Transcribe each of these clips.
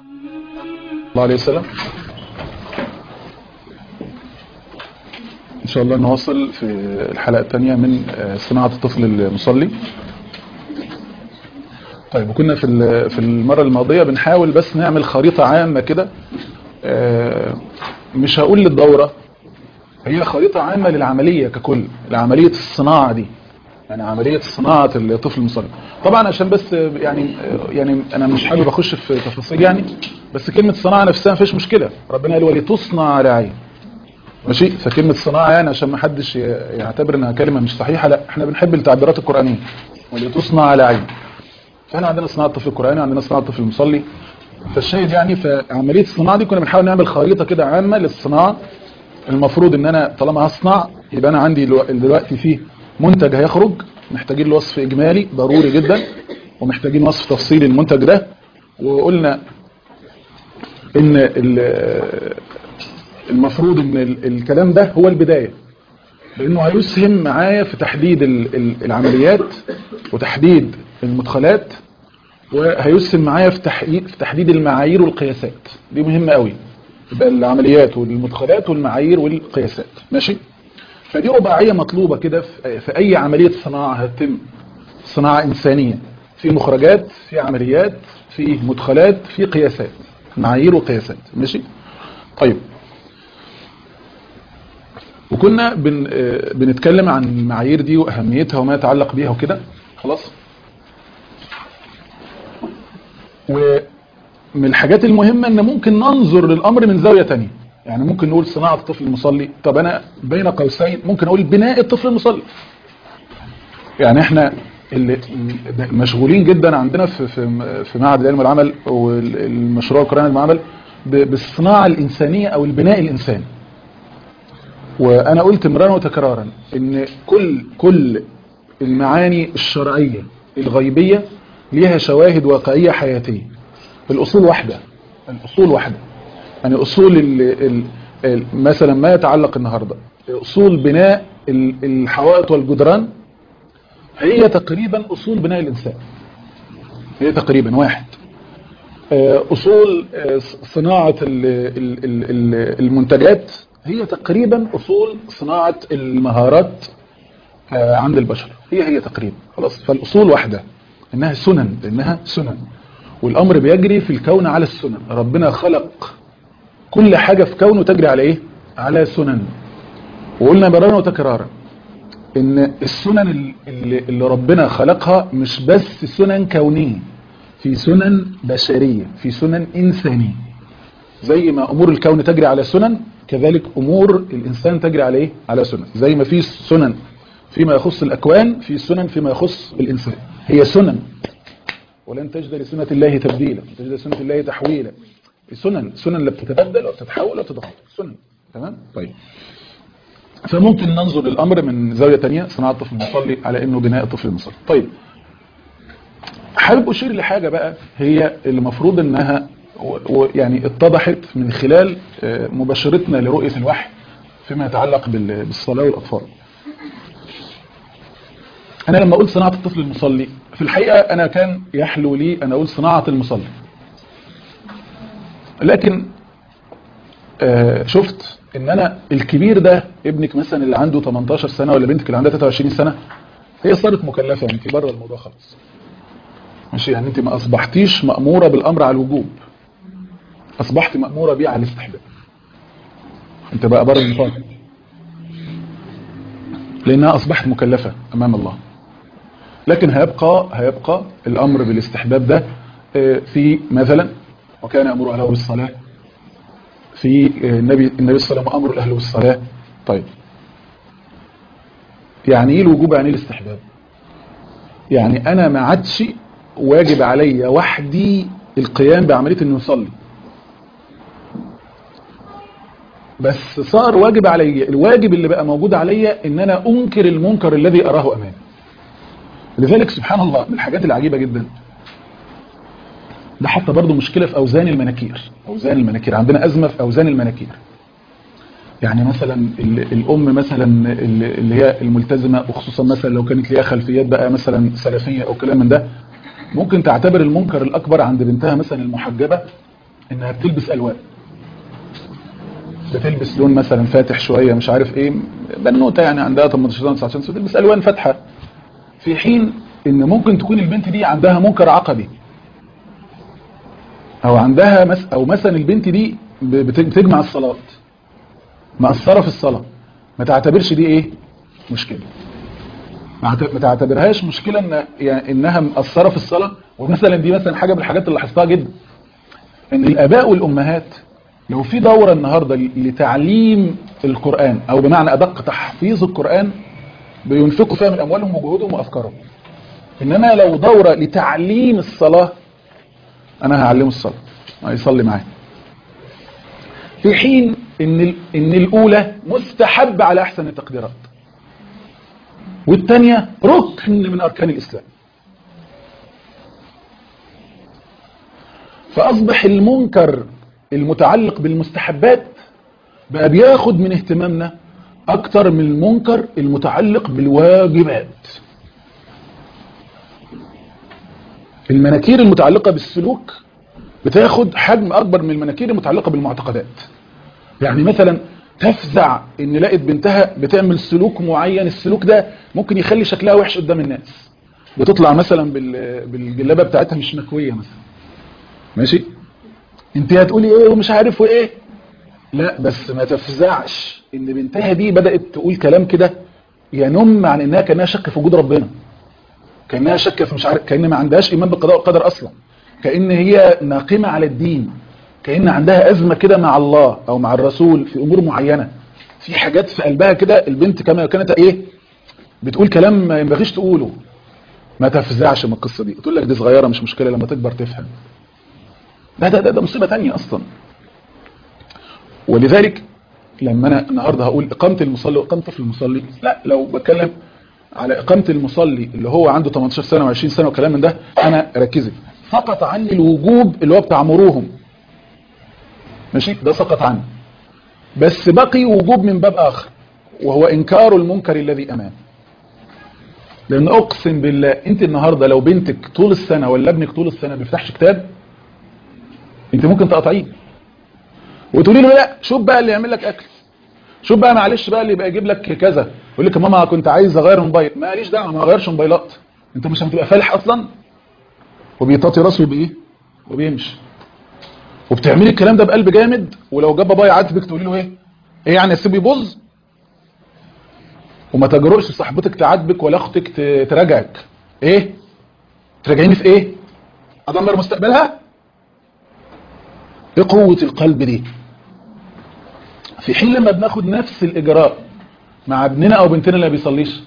الله عليه وسلم إن شاء الله نواصل في الحلقة الثانية من صناعة الطفل المصلي طيب وكنا في في المرة الماضية بنحاول بس نعمل خريطة عامة كده مش هقول للدورة هي خريطة عامة للعملية ككل لعملية الصناعة دي يعني عملية صناعة الطفل المصلي طبعا عشان بس يعني يعني انا مش حابب اخش في تفاصيل يعني بس كلمة صناعة نفسها ما فيش مشكلة ربنا قال ولتصنع على عين ماشي فكلمة صناعة يعني عشان ما حدش يعتبر انها كلمة مش صحيحة لا احنا بنحب التعبيرات القرآنية ولتصنع على عين فاحنا عندنا صناعة الطفل القرآني وعندنا صناعة الطفل المصلي فالشاهد يعني فعملية الصناعة دي كنا بنحاول نعمل خريطة كده عامة للصناعة المفروض ان انا طالما هصنع يبقى انا عندي دلوقتي فيه منتج هيخرج محتاجين له وصف اجمالي ضروري جدا ومحتاجين وصف تفصيلي للمنتج ده وقلنا ان المفروض ان الكلام ده هو البداية لانه هيسهم معايا في تحديد العمليات وتحديد المدخلات وهيسهم معايا في تحديد في تحديد المعايير والقياسات دي مهمة قوي يبقى العمليات والمدخلات والمعايير والقياسات ماشي فدي رباعية مطلوبة كده في اي عملية صناعة هتتم صناعة انسانية في مخرجات في عمليات في مدخلات في قياسات معايير وقياسات ماشي طيب وكنا بن بنتكلم عن المعايير دي واهميتها وما يتعلق بيها وكده خلاص ومن الحاجات المهمة ان ممكن ننظر للامر من زاوية تانية يعني ممكن نقول صناعة الطفل المصلي طب انا بين قوسين ممكن اقول بناء الطفل المصلي يعني احنا اللي مشغولين جدا عندنا في في في معهد العلم والعمل والمشروع القرآني المعمل بالصناعة الإنسانية أو البناء الإنساني وأنا قلت مرارا وتكرارا إن كل كل المعاني الشرعية الغيبية ليها شواهد واقعية حياتية الأصول واحدة الأصول واحدة يعني أصول ال ال مثلا ما يتعلق النهاردة أصول بناء الحوائط والجدران هي تقريبا أصول بناء الإنسان هي تقريبا واحد أصول صناعة المنتجات هي تقريبا أصول صناعة المهارات عند البشر هي هي تقريبا خلاص فالأصول واحدة إنها سنن لأنها سنن والأمر بيجري في الكون على السنن ربنا خلق كل حاجة في كونه تجري على إيه؟ على سنن وقلنا مرارا وتكرارا ان السنن اللي, اللي ربنا خلقها مش بس سنن كونية في سنن بشرية في سنن إنسانية زي ما أمور الكون تجري على سنن كذلك أمور الإنسان تجري على إيه؟ على سنن زي ما في سنن فيما يخص الأكوان في سنن فيما يخص الإنسان هي سنن ولن تجد لسنة الله تبديلا تجد لسنة الله تحويلا سنن سنن لا بتتبدل وتتحول ولا تتغير سنن تمام طيب فممكن ننظر للأمر من زاوية تانية صناعة الطفل المصلي على أنه بناء الطفل المصلي طيب حابب أشير لحاجة بقى هي اللي المفروض أنها يعني اتضحت من خلال مباشرتنا لرؤية الوحي فيما يتعلق بالصلاة والأطفال أنا لما أقول صناعة الطفل المصلي في الحقيقة أنا كان يحلو لي أن أقول صناعة المصلي لكن شفت ان انا الكبير ده ابنك مثلا اللي عنده 18 سنة ولا بنتك اللي عندها 23 سنة هي صارت مكلفة انت بره الموضوع خالص ماشي يعني انت ما اصبحتيش مأمورة بالامر على الوجوب اصبحت مأمورة بيه على الاستحباب انت بقى بره النطاق لانها اصبحت مكلفة امام الله لكن هيبقى هيبقى الامر بالاستحباب ده في مثلا وكان امر اهله بالصلاه في النبي النبي صلى الله عليه وسلم امر الاهل بالصلاه طيب يعني ايه الوجوب يعني ايه الاستحباب يعني انا ما عادش واجب عليا وحدي القيام بعمليه انه يصلي بس صار واجب عليا الواجب اللي بقى موجود عليا ان انا انكر المنكر الذي اراه امامي لذلك سبحان الله من الحاجات العجيبه جدا ده حتى برضه مشكلة في أوزان المناكير أوزان المناكير عندنا أزمة في أوزان المناكير يعني مثلا الأم مثلا اللي هي الملتزمة وخصوصا مثلا لو كانت ليها خلفيات بقى مثلا سلفية أو كلام من ده ممكن تعتبر المنكر الأكبر عند بنتها مثلا المحجبة انها بتلبس الوان بتلبس لون مثلا فاتح شويه مش عارف ايه بنوته يعني عندها 18 سنه 19 سنه بتلبس الوان فاتحه في حين ان ممكن تكون البنت دي عندها منكر عقدي او عندها مس او مثلا البنت دي ب- بت- بتجمع الصلاه مقصره في الصلاه ما تعتبرش دي ايه مشكله ما اعت- ما تعتبرهاش مشكله ان يعني انها مقصره في الصلاه ومثلا دي مثلا حاجه من الحاجات اللي لاحظتها جدا ان الاباء والامهات لو في دوره النهارده لتعليم القران او بمعنى ادق تحفيظ القران بينفقوا فيها من اموالهم وجهودهم وافكارهم انما لو دوره لتعليم الصلاه انا هعلمه الصلاه هيصلي معايا في حين ان ال- ان الاولى مستحب على احسن التقديرات والثانيه ركن من اركان الاسلام فاصبح المنكر المتعلق بالمستحبات بقى بياخد من اهتمامنا اكتر من المنكر المتعلق بالواجبات المناكير المتعلقة بالسلوك بتاخد حجم اكبر من المناكير المتعلقة بالمعتقدات يعني مثلا تفزع ان لقت بنتها بتعمل سلوك معين السلوك ده ممكن يخلي شكلها وحش قدام الناس بتطلع مثلا بال- بالجلابه بتاعتها مش مكويه مثلا ماشي انت هتقولي ايه ومش عارف وايه لا بس ما تفزعش ان بنتها دي بدات تقول كلام كده ينم عن انها كانها شك في وجود ربنا كانها شك في مش عارف كان ما عندهاش ايمان بالقضاء والقدر اصلا كان هي ناقمه على الدين كان عندها ازمه كده مع الله او مع الرسول في امور معينه في حاجات في قلبها كده البنت كما كانت ايه بتقول كلام ما ينبغيش تقوله ما تفزعش من القصه دي تقول لك دي صغيره مش مشكله لما تكبر تفهم ده ده ده, ده مصيبه تانية اصلا ولذلك لما انا النهارده هقول اقامه المصلي واقامه طفل المصلي لا لو بتكلم على اقامه المصلي اللي هو عنده 18 سنه و20 سنه وكلام من ده انا ركزي سقط عني الوجوب اللي هو بتاع مروهم ماشي ده سقط عني بس بقي وجوب من باب اخر وهو انكار المنكر الذي امام لان اقسم بالله انت النهارده لو بنتك طول السنه ولا ابنك طول السنه ما بيفتحش كتاب انت ممكن تقطعيه وتقولي له لا شوف بقى اللي يعمل لك اكل شوف بقى معلش بقى اللي يبقى يجيب لك كذا يقول لك يا ماما كنت عايز اغير موبايل ماليش دعوه ما اغيرش موبايلات انت مش هتبقى فالح اصلا وبيطاطي راسه بايه وبيمشي وبتعملي الكلام ده بقلب جامد ولو جاب بابايا عاتبك تقولي له ايه ايه يعني اسيبه يبوظ وما تجرؤش صاحبتك تعاتبك ولا اختك ت- تراجعك ايه تراجعيني في ايه ادمر مستقبلها ايه قوه القلب دي في حين لما بناخد نفس الاجراء مع ابننا او بنتنا اللي ما بيصليش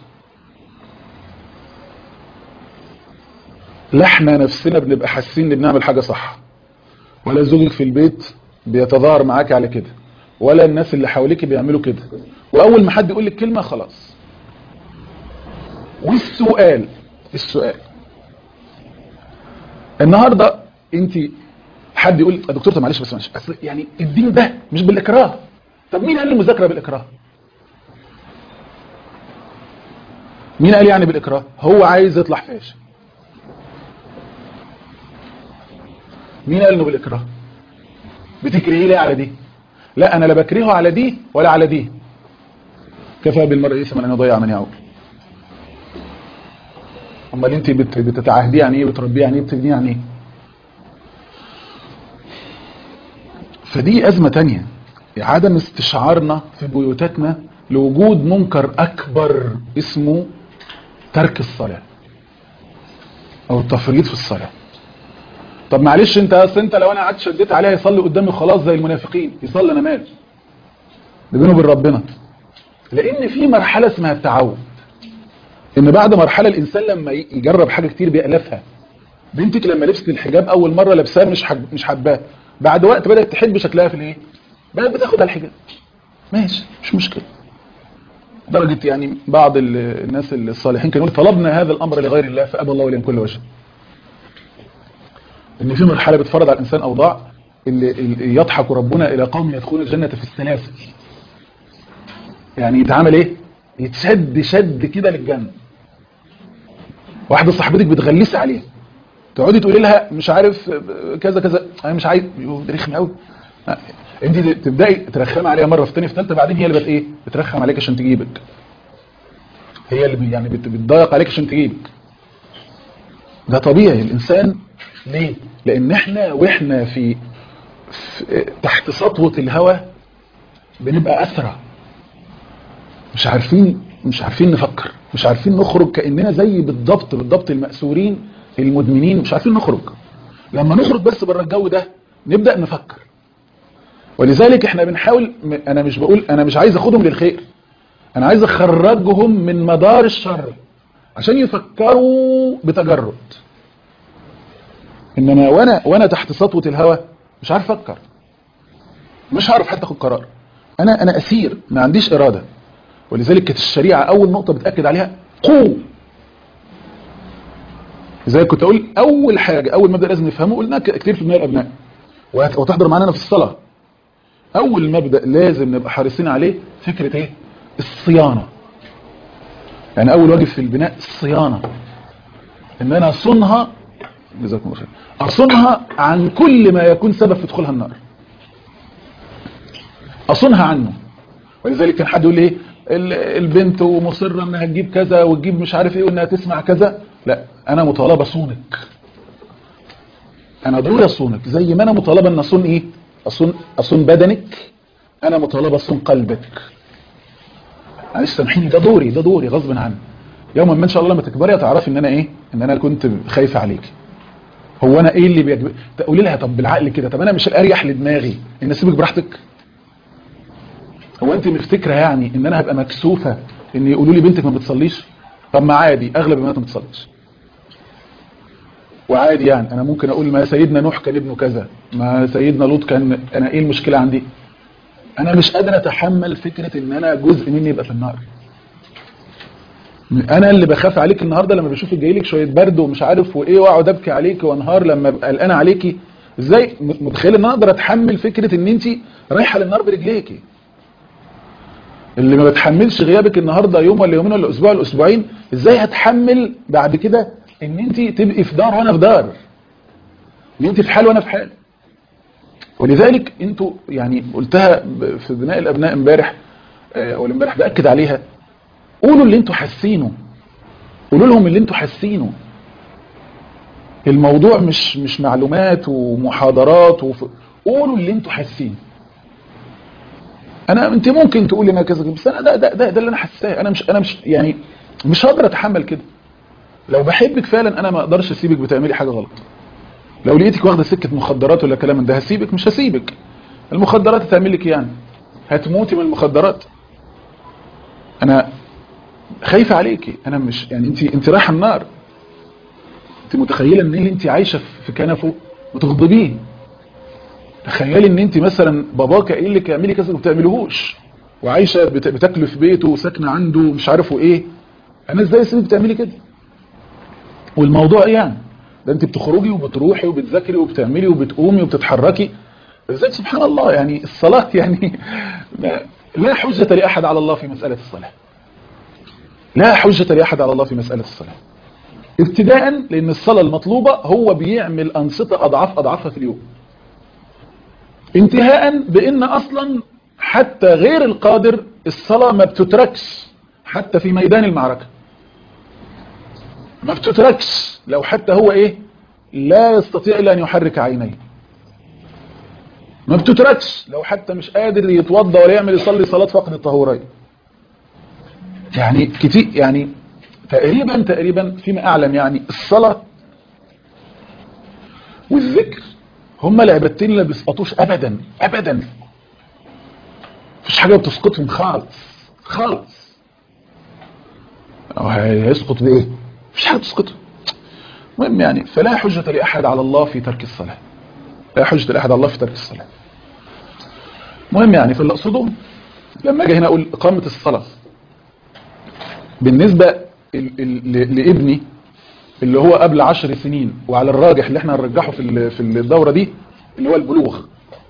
لا احنا نفسنا بنبقى حاسين ان بنعمل حاجه صح ولا زوجك في البيت بيتظاهر معاك على كده ولا الناس اللي حواليك بيعملوا كده واول ما حد يقول لك كلمه خلاص والسؤال السؤال النهارده انت حد يقول يا دكتور طب معلش بس معلش اصل يعني الدين ده مش بالاكراه طب مين قال المذاكره بالاكراه مين قال يعني بالاكراه هو عايز يطلع فاشل مين قال انه بالاكراه بتكرهيه ليه على دي لا انا لا بكرهه على دي ولا على دي كفى بالمرء اثما ان يضيع من يعول امال انت بت- بتتعهديه يعني ايه بتربيه يعني ايه بتبنيه يعني ايه فدي ازمه تانية عدم استشعارنا في بيوتاتنا لوجود منكر اكبر اسمه ترك الصلاه او التفريط في الصلاه طب معلش انت اصل انت لو انا قعدت شديت عليها يصلي قدامي خلاص زي المنافقين يصلي انا مالي ده بينه وبين ربنا لان في مرحله اسمها التعود ان بعد مرحله الانسان لما ي- يجرب حاجه كتير بيألفها بنتك لما لبست الحجاب اول مره لابساه مش حب مش حباه بعد وقت بدات تحب شكلها في الايه بقت بتاخد على الحجاب ماشي مش مشكله درجه يعني بعض ال- الناس الصالحين كانوا يقولوا طلبنا هذا الامر لغير الله فابى الله وليم كل وجه ان في مرحله بتفرض على الانسان اوضاع اللي, اللي يضحك ربنا الى قوم يدخلون الجنه في السلاسل يعني يتعمل ايه يتشد شد كده للجنه واحده صاحبتك بتغلسي عليها تقعدي تقولي لها مش عارف كذا كذا انا مش عايز يوه، ده رخم قوي انت تبداي ترخمي عليها مره في ثانيه في ثالثه بعدين هي اللي بت ايه بترخم عليك عشان تجيبك هي اللي بي- يعني بت- بتضايق عليك عشان تجيبك ده طبيعي الانسان ليه لان احنا واحنا في, في تحت سطوه الهوى بنبقى اسرع مش عارفين مش عارفين نفكر مش عارفين نخرج كاننا زي بالضبط بالضبط المأسورين المدمنين مش عارفين نخرج لما نخرج بس بره الجو ده نبدأ نفكر ولذلك احنا بنحاول م- انا مش بقول انا مش عايز اخدهم للخير انا عايز اخرجهم من مدار الشر عشان يفكروا بتجرد انما وانا وانا تحت سطوه الهوى مش عارف افكر مش هعرف حتى اخد قرار انا انا اسير ما عنديش اراده ولذلك كانت الشريعه اول نقطه بتاكد عليها قوه زي كنت اقول اول حاجه اول مبدا لازم نفهمه قلنا كتير في بناء الابناء وهت- وتحضر معانا في الصلاه اول مبدا لازم نبقى حريصين عليه فكره ايه الصيانه يعني اول واجب في البناء الصيانه ان انا اصونها جزاكم الله خير اصونها عن كل ما يكون سبب في دخولها النار اصونها عنه ولذلك كان حد يقول لي ايه ال- البنت ومصره انها تجيب كذا وتجيب مش عارف ايه وانها تسمع كذا لا انا مطالبه اصونك انا دوري اصونك زي ما انا مطالبه ان اصون ايه اصون اصون بدنك انا مطالبه اصون قلبك معلش سامحيني ده دوري ده دوري غصب عني يوما ما ان شاء الله لما تكبري هتعرفي ان انا ايه ان انا كنت خايفه عليك هو انا ايه اللي بيجب تقولي لها طب بالعقل كده طب انا مش الاريح لدماغي ان اسيبك براحتك هو انت مفتكره يعني ان انا هبقى مكسوفه ان يقولوا لي بنتك ما بتصليش طب ما عادي اغلب البنات ما بتصليش وعادي يعني انا ممكن اقول ما سيدنا نوح كان ابنه كذا ما سيدنا لوط كان انا ايه المشكله عندي انا مش قادر اتحمل فكره ان انا جزء مني يبقى في النار انا اللي بخاف عليك النهارده لما بشوفك جاي لك شويه برد ومش عارف وايه واقعد ابكي عليك وانهار لما ابقى قلقان عليكي ازاي م- متخيل ان انا اقدر اتحمل فكره ان انت رايحه للنار برجليكي اللي ما بتحملش غيابك النهارده يوم ولا يومين ولا اسبوع ولا اسبوعين ازاي هتحمل بعد كده ان انت تبقي في دار وانا في دار ان انت في حال وانا في حال ولذلك انتوا يعني قلتها ب- في بناء الابناء امبارح آه، اول امبارح باكد عليها قولوا اللي انتوا حاسينه قولوا لهم اللي انتوا حاسينه الموضوع مش مش معلومات ومحاضرات وف... قولوا اللي انتوا حاسينه انا انت ممكن تقولي انا كذا بس انا ده ده ده, ده اللي انا حاساه انا مش انا مش يعني مش هقدر اتحمل كده لو بحبك فعلا انا ما اقدرش اسيبك بتعملي حاجه غلط لو لقيتك واخده سكه مخدرات ولا كلام من ده هسيبك مش هسيبك المخدرات هتعمل لك إيه يعني هتموتي من المخدرات انا خايفه عليكي انا مش يعني انت انت رايحه النار انت متخيله ان انت عايشه في كنفه وتغضبيه تخيلي ان انت مثلا باباك قايل لك اعملي كذا وما بتعمليهوش وعايشه بت- بتاكلي في بيته وساكنه عنده ومش عارفه ايه انا ازاي اسيبك بتعملي كده والموضوع ايه يعني ده انت بتخرجي وبتروحي وبتذاكري وبتعملي وبتقومي وبتتحركي ازاي سبحان الله يعني الصلاه يعني ما- لا حجه لاحد على الله في مساله الصلاه لا حجه لاحد على الله في مساله الصلاه ابتداء لان الصلاه المطلوبه هو بيعمل انشطه اضعاف اضعافها في اليوم انتهاء بان اصلا حتى غير القادر الصلاة ما بتتركش حتى في ميدان المعركة ما بتتركش لو حتى هو ايه لا يستطيع الا ان يحرك عينيه ما بتتركش لو حتى مش قادر يتوضى ولا يعمل يصلي صلاة فقد الطهورين يعني كتير يعني تقريبا تقريبا فيما اعلم يعني الصلاة والذكر هما العبادتين اللي ما بيسقطوش ابدا ابدا مفيش حاجه بتسقطهم خالص خالص أو هيسقط بايه مفيش حاجه تسقطه المهم يعني فلا حجه لاحد على الله في ترك الصلاه لا حجه لاحد على الله في ترك الصلاه المهم يعني فاللي اقصده لما اجي هنا اقول اقامه الصلاه بالنسبه ال- ال- لابني اللي هو قبل عشر سنين وعلى الراجح اللي احنا هنرجحه في ال- في الدورة دي اللي هو البلوغ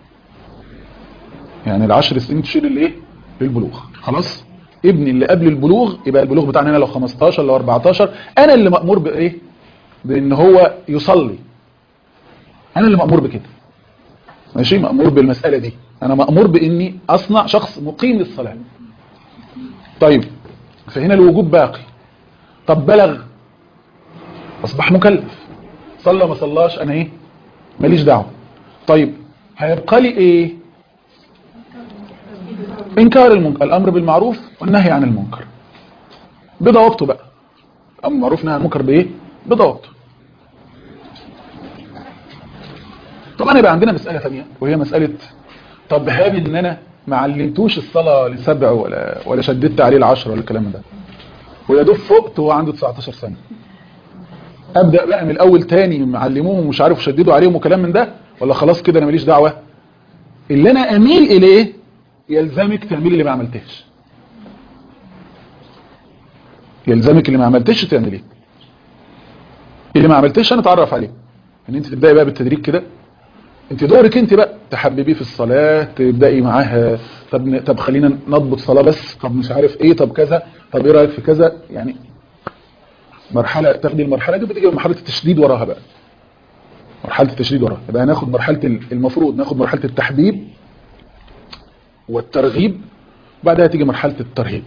يعني العشر سنين تشير الايه للبلوغ خلاص ابني اللي قبل البلوغ يبقى البلوغ بتاعنا هنا لو 15 لو 14 انا اللي مأمور بايه بان هو يصلي انا اللي مأمور بكده ماشي مأمور بالمسألة دي انا مأمور باني اصنع شخص مقيم للصلاة طيب فهنا الوجوب باقي طب بلغ اصبح مكلف صلى ما صلاش انا ايه ماليش دعوه طيب هيبقى لي ايه انكار المنكر الامر بالمعروف والنهي عن المنكر بضوابطه بقى الامر بالمعروف نهي عن المنكر بايه بضوابطه طبعا يبقى عندنا مسألة ثانيه وهي مسألة طب هاب ان انا ما علمتوش الصلاة لسبع ولا ولا شددت عليه العشرة ولا الكلام ده ويا دوب فقت وهو عنده 19 سنة ابدا بقى من الاول تاني معلموهم ومش عارف شددوا عليهم وكلام من ده ولا خلاص كده انا ماليش دعوه اللي انا اميل اليه يلزمك تعملي اللي ما عملتهش يلزمك اللي ما عملتش تعمليه اللي ما عملتش انا اتعرف عليه ان انت تبداي بقى بالتدريج كده انت دورك انت بقى تحببيه في الصلاه تبداي معاها طب طب خلينا نضبط صلاه بس طب مش عارف ايه طب كذا طب ايه رايك في كذا يعني مرحلة تاخدي المرحلة دي بتيجي مرحلة التشديد وراها بقى مرحلة التشديد وراها يبقى هناخد مرحلة المفروض ناخد مرحلة التحبيب والترغيب وبعدها تيجي مرحلة الترهيب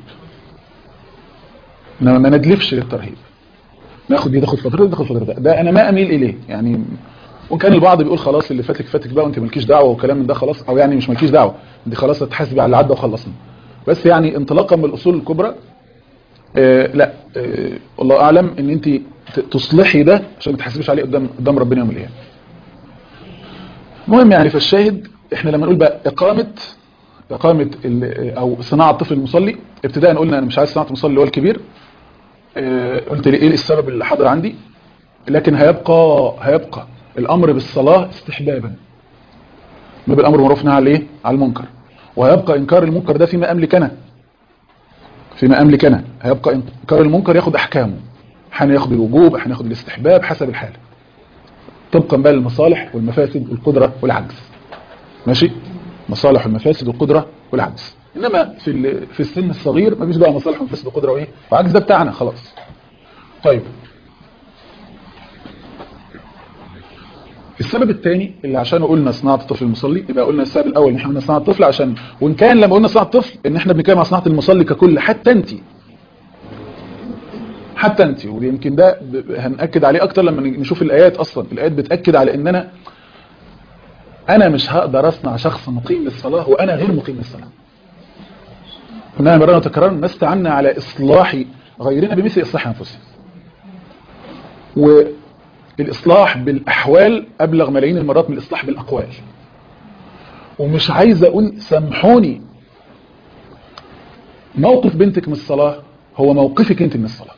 انما ما ندلفش للترهيب ناخد دي تاخد فترة تاخد فترة ده انا ما اميل اليه يعني وان كان البعض بيقول خلاص اللي فاتك فاتك بقى وانت مالكيش دعوه وكلام من ده خلاص او يعني مش مالكيش دعوه دي خلاص هتحاسبي على اللي عدى وخلصنا بس يعني انطلاقا من الاصول الكبرى آه لا آه والله اعلم ان انت تصلحي ده عشان ما تحاسبيش عليه قدام قدام ربنا يوم القيامه المهم يعني فالشاهد احنا لما نقول بقى اقامه اقامه او صناعه الطفل المصلي ابتداء قلنا انا مش عايز صناعه المصلي اللي هو الكبير آه قلت لي ايه السبب اللي حاضر عندي لكن هيبقى هيبقى الامر بالصلاه استحبابا ما بالامر معروف نهى على ايه على المنكر وهيبقى انكار المنكر ده فيما املك انا فيما املك انا هيبقى انكار المنكر ياخد احكامه احيانا ياخد الوجوب احيانا ياخد الاستحباب حسب الحاله طبقا بقى للمصالح والمفاسد والقدره والعجز ماشي مصالح والمفاسد والقدره والعجز انما في في السن الصغير مفيش بقى مصالح ومفاسد وقدره وايه وعجز ده بتاعنا خلاص طيب السبب الثاني اللي عشان قلنا صناعه الطفل المصلي يبقى قلنا السبب الاول ان احنا قلنا صناعه الطفل عشان وان كان لما قلنا صناعه الطفل ان احنا بنتكلم عن صناعه المصلي ككل حتى انت حتى انت ويمكن ده هنأكد عليه اكتر لما نشوف الايات اصلا الايات بتأكد على ان انا انا مش هقدر اصنع شخص مقيم للصلاة وانا غير مقيم للصلاة كنا مرة وتكرارا نستعنا على اصلاح غيرنا بمثل اصلاح انفسنا والإصلاح بالأحوال أبلغ ملايين المرات من الإصلاح بالأقوال ومش عايز أقول سامحوني موقف بنتك من الصلاة هو موقفك انت من الصلاة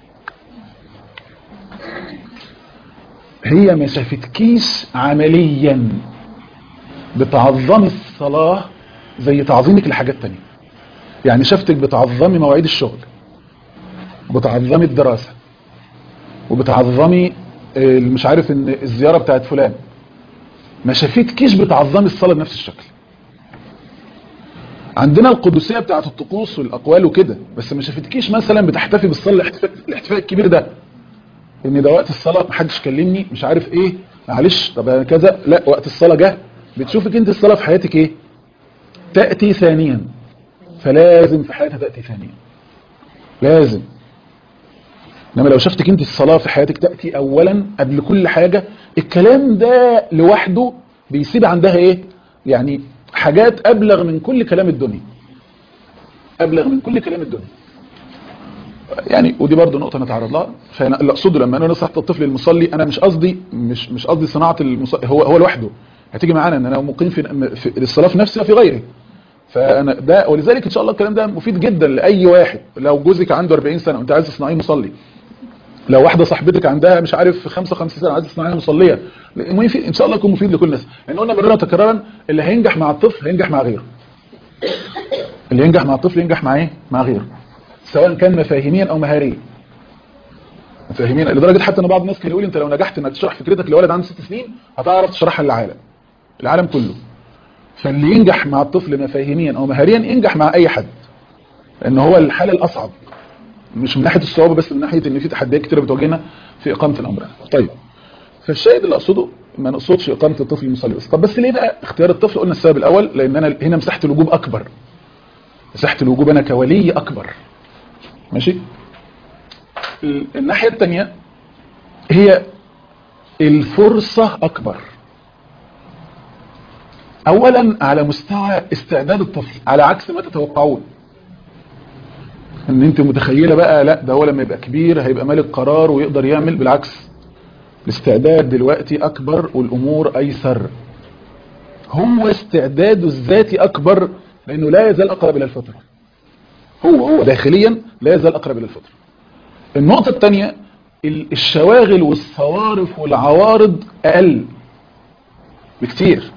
هي ما شافتكيش عمليا بتعظمي الصلاة زي تعظيمك لحاجات تانية يعني شفتك بتعظمي مواعيد الشغل وبتعظمي الدراسة وبتعظمي مش عارف ان الزيارة بتاعت فلان ما شافتكيش بتعظمي الصلاة بنفس الشكل عندنا القدسية بتاعت الطقوس والأقوال وكده بس ما شافتكيش مثلا بتحتفي بالصلاة الاحتفاء, الاحتفاء الكبير ده ان ده وقت الصلاة محدش كلمني مش عارف ايه معلش طب كذا لا وقت الصلاة جه بتشوفك انت الصلاة في حياتك ايه تأتي ثانيا فلازم في حياتها تأتي ثانيا لازم انما لو شفتك انت الصلاة في حياتك تأتي اولا قبل كل حاجة الكلام ده لوحده بيسيب عندها ايه يعني حاجات ابلغ من كل كلام الدنيا ابلغ من كل كلام الدنيا يعني ودي برضه نقطة نتعرض لها فانا اللي اقصده لما انا نصحت الطفل المصلي انا مش قصدي مش مش قصدي صناعة المصلي هو هو لوحده هتيجي معانا ان انا مقيم في, في الصلاة في نفسي وفي غيري فانا ده ولذلك ان شاء الله الكلام ده مفيد جدا لاي واحد لو جوزك عنده 40 سنة وانت عايز تصنعيه مصلي لو واحدة صاحبتك عندها مش عارف 55 سنة عايز تصنعيها مصلية ان شاء الله يكون مفيد لكل الناس لان قلنا مرة تكرارا اللي هينجح مع الطفل هينجح مع غيره اللي ينجح مع الطفل ينجح مع ايه مع غيره سواء كان مفاهيميا او مهاريا مفاهيميا لدرجة حتى ان بعض الناس كان يقول انت لو نجحت انك تشرح فكرتك لولد عنده ست سنين هتعرف تشرحها للعالم العالم كله فاللي ينجح مع الطفل مفاهيميا او مهاريا ينجح مع اي حد لان هو الحالة الاصعب مش من ناحيه الصعوبه بس من ناحيه ان في تحديات كتيره بتواجهنا في اقامه الامر طيب فالشاهد اللي اقصده ما نقصدش اقامه الطفل المصلي بس طب بس ليه بقى اختيار الطفل قلنا السبب الاول لان انا هنا مساحه الوجوب اكبر مساحه الوجوب انا كولي اكبر ماشي ال- الناحيه الثانيه هي الفرصه اكبر اولا على مستوى استعداد الطفل على عكس ما تتوقعون ان انت متخيله بقى لا ده هو لما يبقى كبير هيبقى مالك قرار ويقدر يعمل بالعكس الاستعداد دلوقتي اكبر والامور ايسر هو استعداده الذاتي اكبر لانه لا يزال اقرب الى الفطره هو هو داخليا لا يزال اقرب الى الفطره النقطه الثانيه الشواغل والصوارف والعوارض اقل بكتير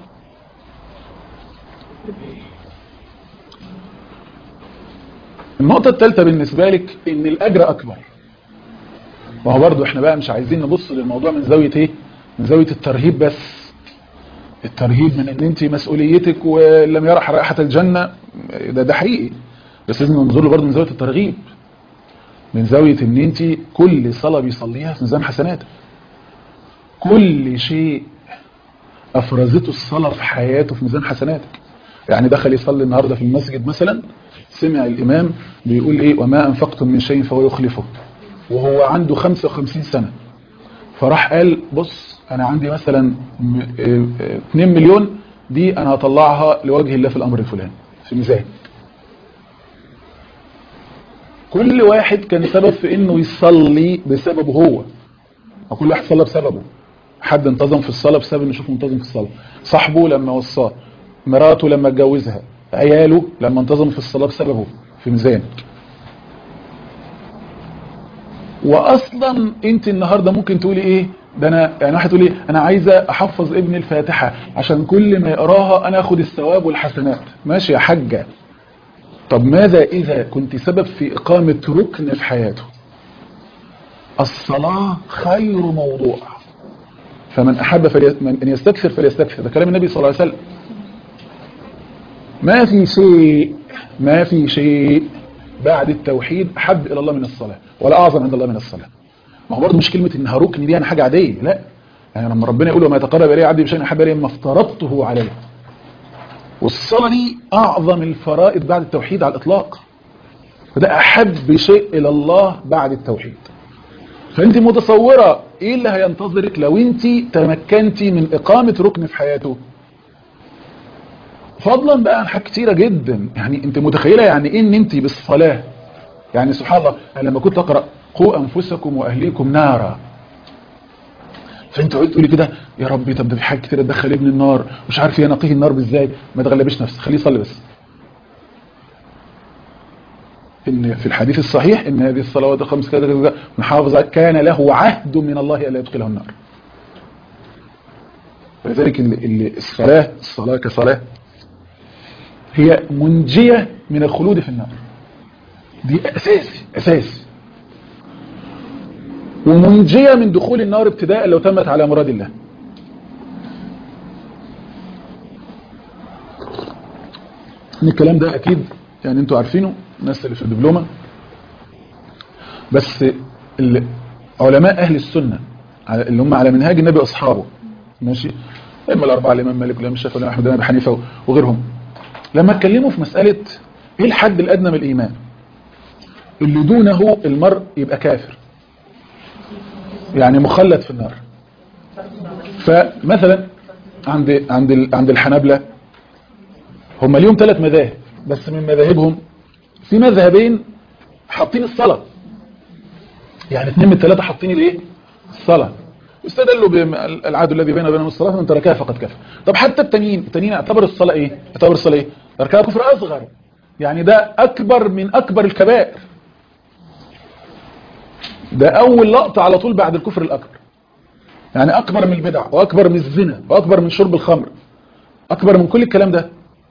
النقطة الثالثة بالنسبة لك ان الاجر اكبر ما هو برضه احنا بقى مش عايزين نبص للموضوع من زاوية ايه من زاوية الترهيب بس الترهيب من ان انت مسؤوليتك ولم يرح رائحة الجنة ده ده حقيقي بس لازم ننظر له برضه من زاوية الترغيب من زاوية ان انت كل صلاة بيصليها في ميزان حسناتك كل شيء افرزته الصلاة في حياته في ميزان حسناتك يعني دخل يصلي النهاردة في المسجد مثلا سمع الإمام بيقول إيه وما أنفقتم من شيء فهو يخلفه وهو عنده 55 سنة فراح قال بص أنا عندي مثلا 2 مليون دي أنا هطلعها لوجه الله في الأمر الفلاني في ميزان كل واحد كان سبب في إنه يصلي بسببه هو وكل واحد صلى بسببه حد انتظم في الصلاة بسبب إنه يشوفه منتظم في الصلاة صاحبه لما وصاه مراته لما اتجوزها عياله لما انتظم في الصلاة بسببه في ميزان واصلا انت النهاردة ممكن تقولي ايه ده انا يعني واحد تقولي انا عايزة احفظ ابني الفاتحة عشان كل ما يقراها انا اخد الثواب والحسنات ماشي يا حاجة طب ماذا اذا كنت سبب في اقامة ركن في حياته الصلاة خير موضوع فمن احب فلي... من ان يستكثر فليستكثر ده كلام النبي صلى الله عليه وسلم ما في شيء ما في شيء بعد التوحيد أحب إلى الله من الصلاة ولا أعظم عند الله من الصلاة ما هو برضه مش كلمة إنها ركن دي يعني حاجة عادية لا يعني لما ربنا يقول وما يتقرب إليه عبدي بشيء أحب إليه مما افترضته عليه والصلاة دي أعظم الفرائض بعد التوحيد على الإطلاق فده أحب شيء إلى الله بعد التوحيد فأنت متصورة إيه اللي هينتظرك لو أنت تمكنتي من إقامة ركن في حياته فضلا بقى عن حاجات كتيره جدا يعني انت متخيله يعني ايه ان انت بالصلاه يعني سبحان الله أنا لما كنت اقرا قوا انفسكم واهليكم نارا فانت قلت لي كده يا ربي طب ده في حاجات كتيره تدخل ابن النار مش عارف ايه نقيه النار ازاي ما تغلبش نفسك خليه يصلي بس ان في الحديث الصحيح ان هذه الصلوات الخمس كذا كذا من حافظ كان له عهد من الله الا يدخله النار ولذلك الصلاه الصلاه كصلاه هي منجية من الخلود في النار دي أساسي أساسي ومنجية من دخول النار ابتداء لو تمت على مراد الله ان الكلام ده أكيد يعني انتوا عارفينه الناس اللي في الدبلومة بس علماء أهل السنة اللي هم على منهاج النبي أصحابه ماشي إما الأربعة الإمام مالك والإمام الشافعي والإمام أحمد والإمام حنيفة وغيرهم لما اتكلموا في مسألة ايه الحد الادنى من الايمان اللي دونه المرء يبقى كافر يعني مخلد في النار فمثلا عند عند عند الحنابلة هم ليهم ثلاث مذاهب بس من مذاهبهم في مذهبين حاطين الصلاة يعني اثنين من الثلاثة حاطين الايه الصلاة واستدلوا بالعهد الذي بيننا وبينهم الصلاة فمن تركها فقد كفر طب حتى التانيين التانيين اعتبر الصلاة ايه اعتبر الصلاة ايه تركها كفر اصغر يعني ده اكبر من اكبر الكبائر ده اول لقطة على طول بعد الكفر الاكبر يعني اكبر من البدع واكبر من الزنا واكبر من شرب الخمر اكبر من كل الكلام ده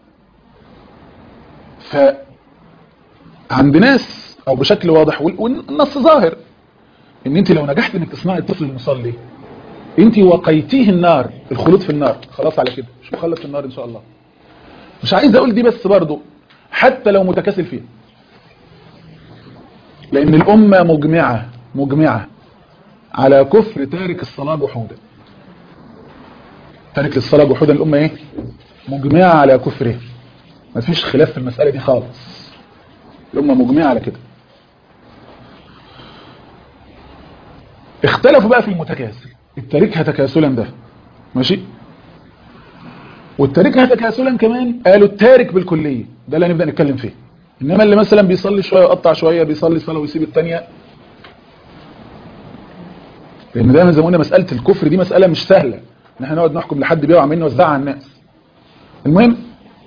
ف عند ناس او بشكل واضح والنص ظاهر ان انت لو نجحت انك تصنعي الطفل المصلي انت وقيتيه النار الخلود في النار خلاص على كده مش مخلص في النار ان شاء الله مش عايز اقول دي بس برضو حتى لو متكاسل فيها لان الامه مجمعه مجمعه على كفر تارك الصلاه جحودا تارك الصلاه جحودا الامه ايه مجمعه على كفره مفيش خلاف في المساله دي خالص الامه مجمعه على كده اختلفوا بقى في المتكاسل التاركها تكاسلا ده ماشي والتاركها تكاسلا كمان قالوا التارك بالكليه ده اللي هنبدا نتكلم فيه انما اللي مثلا بيصلي شويه ويقطع شويه بيصلي صلاه ويسيب الثانيه لان دايما زي ما قلنا مساله الكفر دي مساله مش سهله ان احنا نقعد نحكم لحد بيقع منه نوزعها على الناس المهم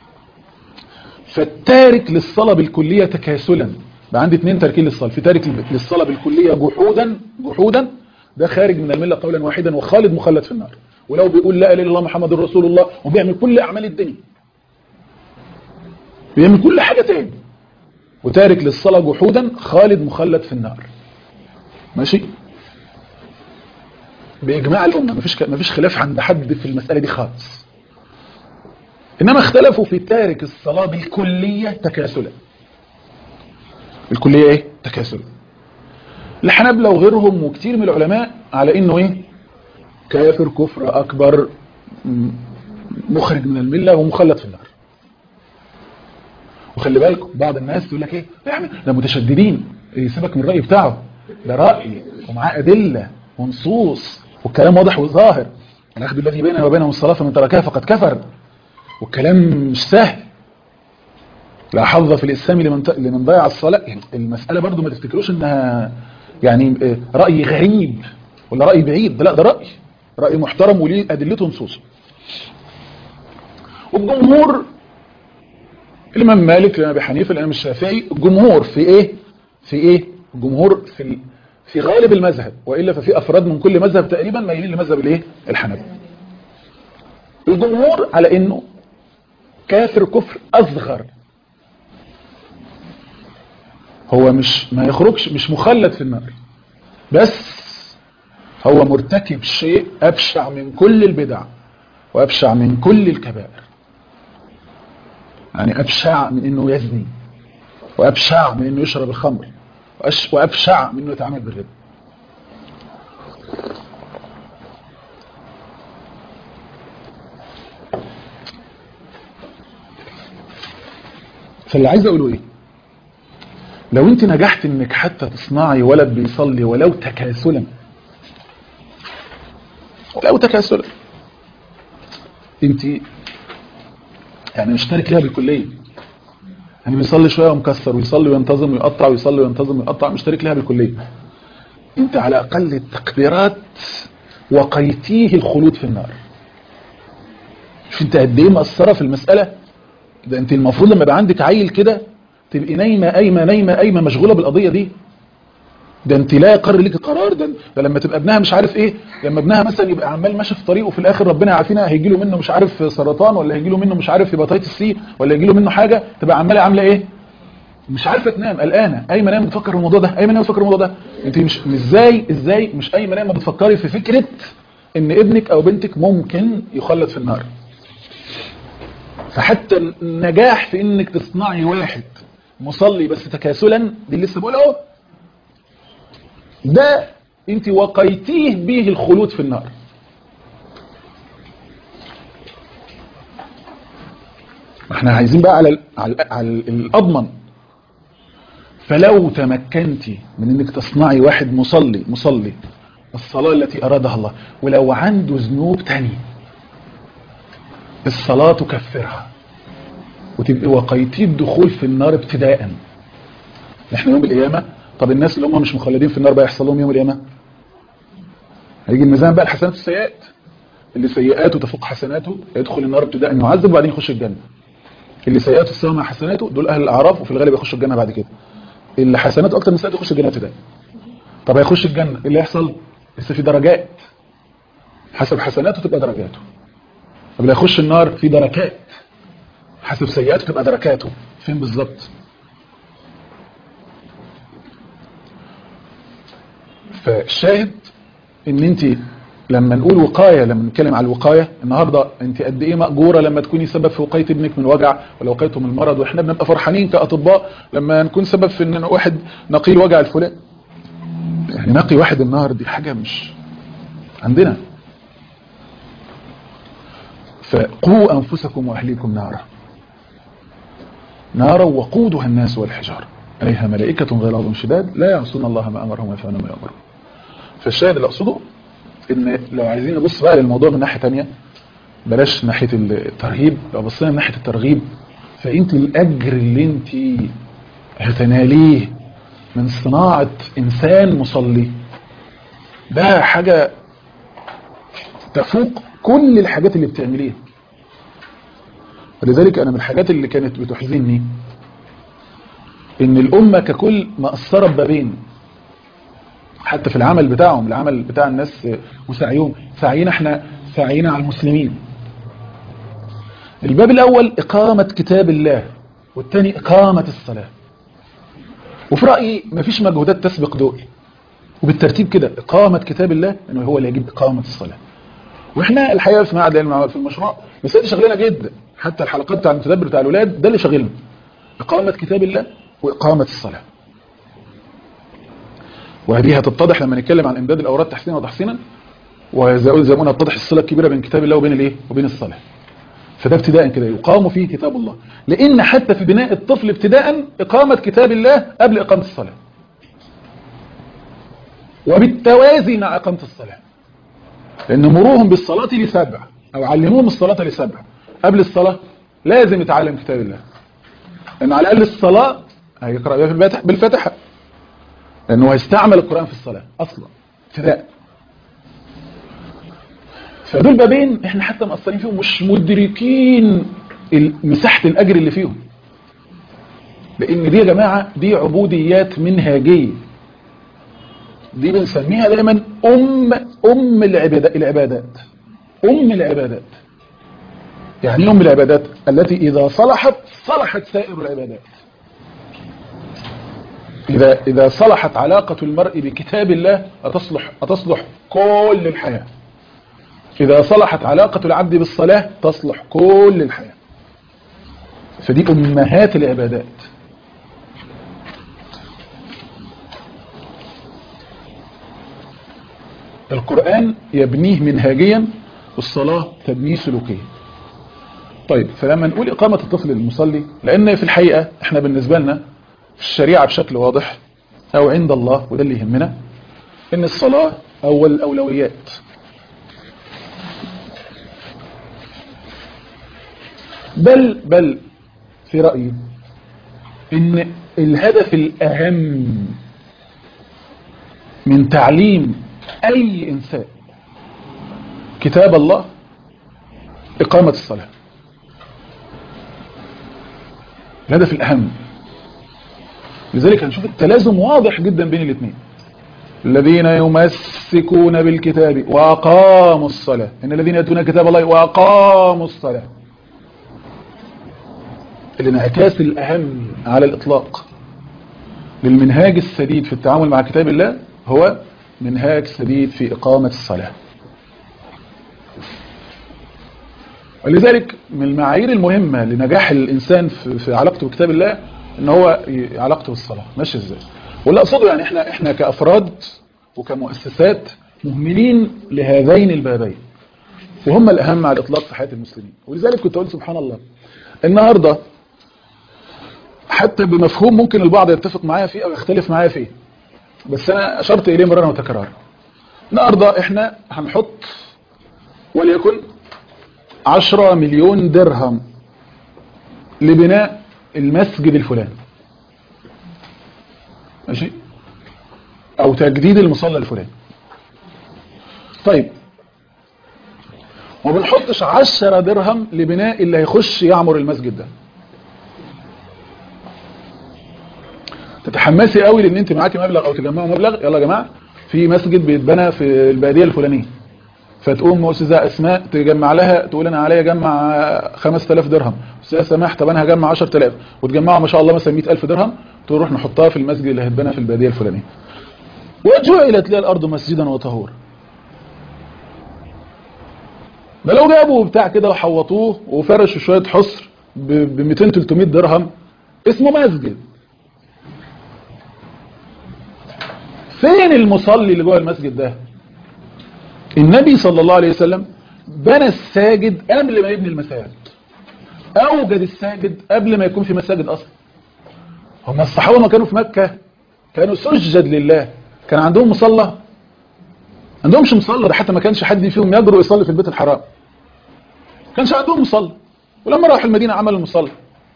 فالتارك للصلاه بالكليه تكاسلا بقى عندي اثنين تاركين للصلاه في تارك للصلاه بالكليه جحودا جحودا ده خارج من المله قولا واحدا وخالد مخلد في النار ولو بيقول لا اله الا الله محمد رسول الله وبيعمل كل اعمال الدنيا بيعمل كل حاجه تاني وتارك للصلاه جحودا خالد مخلد في النار ماشي باجماع الامه مفيش مفيش خلاف عند حد في المساله دي خالص انما اختلفوا في تارك الصلاه بالكليه تكاسلا الكليه ايه تكاسلا الحنابلة وغيرهم وكتير من العلماء على انه ايه كافر كفر اكبر مخرج من المله ومخلد في النار وخلي بالكم بعض الناس تقول لك ايه يعني ده متشددين يسيبك من الراي بتاعه ده راي ومعاه ادله ونصوص والكلام واضح وظاهر الاخذ الذي بيننا وبينهم الصلاه فمن تركها فقد كفر والكلام مش سهل لا حظ في الاسلام لمن ت... لمن ضيع الصلاه المساله برضو ما تفتكروش انها يعني راي غريب ولا راي بعيد ده لا ده راي راي محترم وليه ادلته ونصوصه والجمهور الامام مالك الامام ابي حنيفه الامام الشافعي الجمهور في ايه في ايه الجمهور في في غالب المذهب والا ففي افراد من كل مذهب تقريبا مايلين لمذهب الايه الحنابلة الجمهور على انه كافر كفر اصغر هو مش ما يخرجش مش مخلد في النار بس هو مرتكب شيء ابشع من كل البدع وابشع من كل الكبائر يعني ابشع من انه يزني وابشع من انه يشرب الخمر وابشع من انه يتعامل بالربا فاللي عايز اقوله ايه لو انت نجحت انك حتى تصنعي ولد بيصلي ولو تكاسلا ولو تكاسلا انت يعني مشترك ليها بالكليه يعني بيصلي شويه ومكسر ويصلي وينتظم ويقطع ويصلي وينتظم ويقطع مشترك ليها بالكليه انت على اقل التقديرات وقيتيه الخلود في النار شوف انت قد ايه مقصره في المساله ده انت المفروض لما يبقى عندك عيل كده تبقي نايمه قايمه نايمه قايمه مشغوله بالقضيه دي ده انت لا يقر لك قرار ده, ده لما تبقى ابنها مش عارف ايه لما ابنها مثلا يبقى عمال ماشي في طريقه وفي الاخر ربنا يعافينا هيجي له منه مش عارف سرطان ولا هيجي له منه مش عارف هيباتيتس سي ولا هيجي له منه حاجه تبقى عماله عامله ايه مش عارفه تنام قلقانه قايمه نايمه بتفكر في الموضوع ده قايمه نايمه بتفكر في الموضوع ده انت مش ازاي ازاي مش قايمه نايمه بتفكري في فكره ان ابنك او بنتك ممكن يخلد في النار فحتى النجاح في انك تصنعي واحد مصلي بس تكاسلا دي اللي لسه بقول اهو ده انت وقيتيه به الخلود في النار احنا عايزين بقى على ال على, ال على الاضمن فلو تمكنتي من انك تصنعي واحد مصلي مصلي الصلاة التي ارادها الله ولو عنده ذنوب تانية الصلاة تكفرها وتبقى وقيتيه الدخول في النار ابتداء احنا يوم القيامة طب الناس اللي هم مش مخلدين في النار بقى يحصل لهم يوم القيامة هيجي الميزان بقى الحسنات والسيئات اللي سيئاته تفوق حسناته يدخل النار ابتداء يعذب وبعدين يخش الجنة اللي سيئاته تساوي مع حسناته دول اهل الاعراف وفي الغالب يخشوا الجنة بعد كده اللي حسناته اكتر من سيئاته يخش الجنة ابتداء طب هيخش الجنة ايه اللي يحصل لسه في درجات حسب حسناته تبقى درجاته طب اللي هيخش النار في دركات حسب سيئاته تبقى دركاته فين بالظبط فالشاهد ان انت لما نقول وقاية لما نتكلم على الوقاية النهاردة انت قد ايه مأجورة لما تكوني سبب في وقاية ابنك من وجع ولا وقايته من المرض واحنا بنبقى فرحانين كأطباء لما نكون سبب في ان واحد نقي وجع الفلان يعني نقي واحد النهار دي حاجة مش عندنا فقوا أنفسكم وأهليكم نارا نارا وقودها الناس والحجار عليها ملائكة غلاظ شداد لا يعصون الله ما أمرهم ويفعلون ما يأمرون فالشاهد اللي أقصده إن لو عايزين نبص بقى للموضوع من ناحية تانية بلاش ناحية الترهيب لو بصينا من ناحية الترغيب فأنت الأجر اللي أنت هتناليه من صناعة إنسان مصلي ده حاجة تفوق كل الحاجات اللي بتعمليها ولذلك أنا من الحاجات اللي كانت بتحزنني إن الأمة ككل مقصرة ببابين حتى في العمل بتاعهم العمل بتاع الناس وسعيهم سعينا احنا سعينا على المسلمين الباب الأول إقامة كتاب الله والثاني إقامة الصلاة وفي رأيي مفيش مجهودات تسبق دول وبالترتيب كده إقامة كتاب الله إنه هو اللي يجيب إقامة الصلاة واحنا الحقيقة في معهد العلم في المشروع بس دي شغلنا جدا حتى الحلقات بتاع المتدبر بتاع الأولاد ده اللي شغلنا إقامة كتاب الله وإقامة الصلاة وهذه هتتضح لما نتكلم عن إمداد الأوراد تحسينا وتحسينا وزي ما قلنا تتضح الصلة الكبيرة بين كتاب الله وبين الإيه وبين الصلاة فده ابتداء كده يقام فيه كتاب الله لأن حتى في بناء الطفل ابتداء إقامة كتاب الله قبل إقامة الصلاة وبالتوازي مع إقامة الصلاة لأن مروهم بالصلاة لسبع أو علموهم الصلاة لسبع قبل الصلاة لازم يتعلم كتاب الله لأن على الأقل الصلاة هيقرأ بها بالفاتحة لأنه هيستعمل القرآن في الصلاة أصلا ابتداء فدول بابين احنا حتى مقصرين فيهم مش مدركين مساحة الأجر اللي فيهم لأن دي يا جماعة دي عبوديات منهاجية دي بنسميها دايما أم أم العبادات أم العبادات يعني أم العبادات التي إذا صلحت صلحت سائر العبادات إذا إذا صلحت علاقة المرء بكتاب الله أتصلح أتصلح كل الحياة إذا صلحت علاقة العبد بالصلاة تصلح كل الحياة فدي أمهات العبادات القرآن يبنيه منهاجيا والصلاة تبنيه سلوكيا طيب فلما نقول إقامة الطفل المصلي لأن في الحقيقة احنا بالنسبة لنا في الشريعة بشكل واضح أو عند الله وده اللي يهمنا إن الصلاة أول الأولويات بل بل في رأيي إن الهدف الأهم من تعليم أي إنسان كتاب الله إقامة الصلاة الهدف الأهم لذلك هنشوف التلازم واضح جدا بين الاثنين الذين يمسكون بالكتاب وأقاموا الصلاة إن الذين يأتون كتاب الله وأقاموا الصلاة الانعكاس الأهم على الإطلاق للمنهاج السديد في التعامل مع كتاب الله هو منهاج سديد في إقامة الصلاة ولذلك من المعايير المهمة لنجاح الإنسان في علاقته بكتاب الله ان هو علاقته بالصلاة ماشي ازاي واللي اقصده يعني احنا احنا كأفراد وكمؤسسات مهملين لهذين البابين وهم الأهم على الإطلاق في حياة المسلمين ولذلك كنت أقول سبحان الله النهاردة حتى بمفهوم ممكن البعض يتفق معايا فيه أو يختلف معايا فيه بس أنا أشرت إليه مرارا وتكرارا النهاردة احنا هنحط وليكن 10 مليون درهم لبناء المسجد الفلاني ماشي او تجديد المصلى الفلاني طيب وما بنحطش 10 درهم لبناء اللي هيخش يعمر المسجد ده تتحمسي قوي لان انت معاكي مبلغ او تجمعوا مبلغ يلا يا جماعه في مسجد بيتبنى في الباديه الفلانيه فتقوم مؤسسة اسماء تجمع لها تقول انا عليا اجمع 5000 درهم استاذ سماح طب انا هجمع 10000 وتجمعوا ما شاء الله مثلا 100000 درهم تروح نحطها في المسجد اللي هيتبنى في الباديه الفلانيه وجعلت لي الارض مسجدا وطهورا ده لو جابوا بتاع كده وحوطوه وفرشوا شويه حصر ب 200 300 درهم اسمه مسجد فين المصلي اللي جوه المسجد ده النبي صلى الله عليه وسلم بنى الساجد قبل ما يبني المساجد اوجد الساجد قبل ما يكون في مساجد اصلا هم الصحابه ما كانوا في مكه كانوا سجد لله كان عندهم مصلى عندهمش مصلى ده حتى ما كانش حد فيهم يجرؤ يصلي في البيت الحرام كانش عندهم مصلى ولما راحوا المدينه عملوا المصلى